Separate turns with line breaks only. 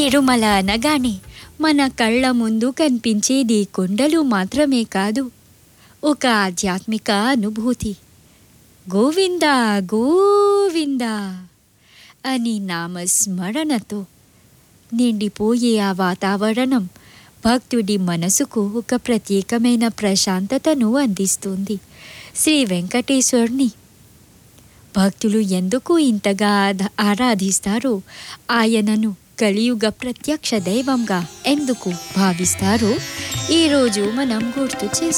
తిరుమల అనగానే మన కళ్ళ ముందు కనిపించేది కొండలు మాత్రమే కాదు ఒక ఆధ్యాత్మిక అనుభూతి గోవింద గోవింద అని నామస్మరణతో నిండిపోయే ఆ వాతావరణం భక్తుడి మనసుకు ఒక ప్రత్యేకమైన ప్రశాంతతను అందిస్తుంది శ్రీ వెంకటేశ్వరుని భక్తులు ఎందుకు ఇంతగా ఆధ- ఆరాధిస్తారో ఆయనను కలియుగ ప్రత్యక్ష దైవంగా ఎందుకు భావిస్తారో ఈరోజు మనం గుర్తు చేసుకుందాం